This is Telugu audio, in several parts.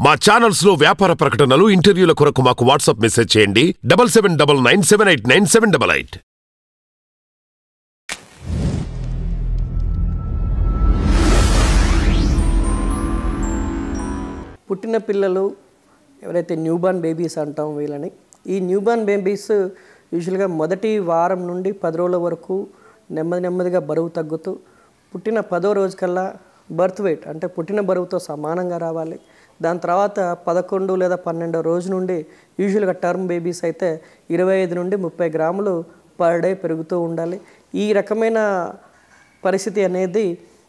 మా ఛానల్స్ లో వ్యాపార ప్రకటనలు ఇంటర్వ్యూల కొరకు మాకు వాట్సాప్ మెసేజ్ చేయండి double seven double nine seven eight nine seven double eight పుట్టిన పిల్లలు ఎవరైతే న్యూబార్న్ బేబీస్ అంటాం వీళ్ళని ఈ న్యూబార్న్ బేబీస్ యూజువల్గా మొదటి వారం నుండి పది రోజుల వరకు నెమ్మది నెమ్మదిగా బరువు తగ్గుతూ పుట్టిన పదో రోజు కల్లా బర్త్ వెయిట్ అంటే పుట్టిన బరువుతో సమానంగా రావాలి దాని తర్వాత పదకొండు లేదా పన్నెండో రోజు నుండి యూజువల్గా టర్మ్ బేబీస్ అయితే ఇరవై ఐదు నుండి ముప్పై గ్రాములు పర్ డే పెరుగుతూ ఉండాలి ఈ రకమైన పరిస్థితి అనేది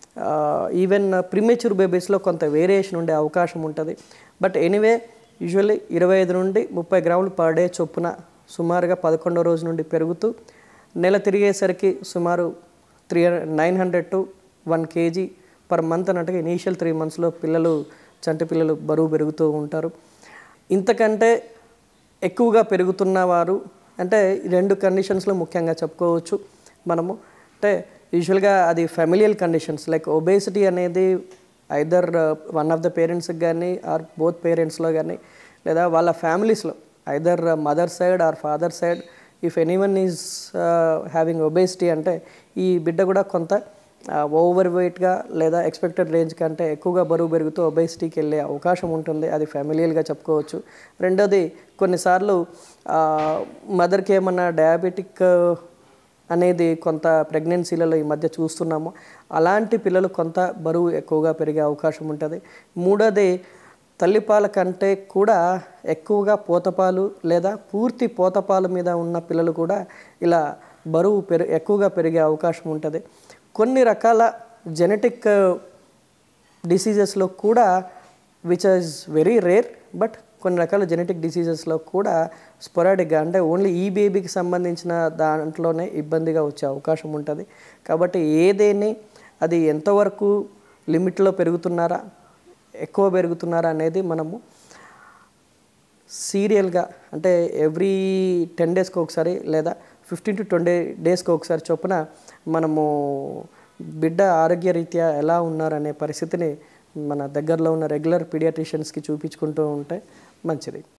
ఈవెన్ ప్రిమేచ్యూర్ బేబీస్లో కొంత వేరియేషన్ ఉండే అవకాశం ఉంటుంది బట్ ఎనీవే యూజువల్లీ ఇరవై ఐదు నుండి ముప్పై గ్రాములు పర్ డే చొప్పున సుమారుగా పదకొండో రోజు నుండి పెరుగుతూ నెల తిరిగేసరికి సుమారు three nine hundred to one KG per month అన్నట్టుగా ఇనీషియల్ త్రీ మంత్స్లో పిల్లలు చంటి పిల్లలు బరువు పెరుగుతూ ఉంటారు ఇంతకంటే ఎక్కువగా పెరుగుతున్న వారు అంటే ఈ రెండు కండిషన్స్లో ముఖ్యంగా చెప్పుకోవచ్చు మనము అంటే యూజువల్గా అది ఫెమిలియల్ కండిషన్స్ లైక్ ఒబేసిటీ అనేది ఐదర్ వన్ ఆఫ్ ద పేరెంట్స్కి కానీ ఆర్ బోత్ పేరెంట్స్లో కానీ లేదా వాళ్ళ ఫ్యామిలీస్లో either mother side or father side if anyone is having obesity అంటే ఈ బిడ్డ కూడా కొంత ఓవర్ వెయిట్గా లేదా ఎక్స్పెక్టెడ్ రేంజ్ కంటే ఎక్కువగా బరువు పెరుగుతూ ఒబేసిటీకి వెళ్ళే అవకాశం ఉంటుంది అది ఫ్యామిలియల్గా చెప్పుకోవచ్చు రెండోది కొన్నిసార్లు మదర్కి ఏమన్నా డయాబెటిక్ అనేది కొంత ప్రెగ్నెన్సీలలో ఈ మధ్య చూస్తున్నాము అలాంటి పిల్లలు కొంత బరువు ఎక్కువగా పెరిగే అవకాశం ఉంటుంది మూడోది తల్లిపాల కంటే కూడా ఎక్కువగా పోతపాలు లేదా పూర్తి పోతపాలు మీద ఉన్న పిల్లలు కూడా ఇలా బరువు పెరి ఎక్కువగా పెరిగే అవకాశం ఉంటుంది కొన్ని రకాల జెనెటిక్ డిసీజెస్లో కూడా which is very rare but కొన్ని రకాల జెనెటిక్ డిసీజెస్లో కూడా స్పొరాటిక్గా అంటే ఓన్లీ ఈ బేబీకి సంబంధించిన దాంట్లోనే ఇబ్బందిగా వచ్చే అవకాశం ఉంటుంది కాబట్టి ఏదేని అది ఎంతవరకు లిమిట్లో పెరుగుతున్నారా ఎక్కువ పెరుగుతున్నారా అనేది మనము సీరియల్గా అంటే ఎవ్రీ టెన్ డేస్కి ఒకసారి లేదా ఫిఫ్టీన్ టు ట్వంటీ డేస్కి ఒకసారి చొప్పున మనము బిడ్డ ఆరోగ్యరీత్యా ఎలా ఉన్నారనే పరిస్థితిని మన దగ్గరలో ఉన్న రెగ్యులర్ పీడియాట్రిషియన్స్కి చూపించుకుంటూ ఉంటే మంచిది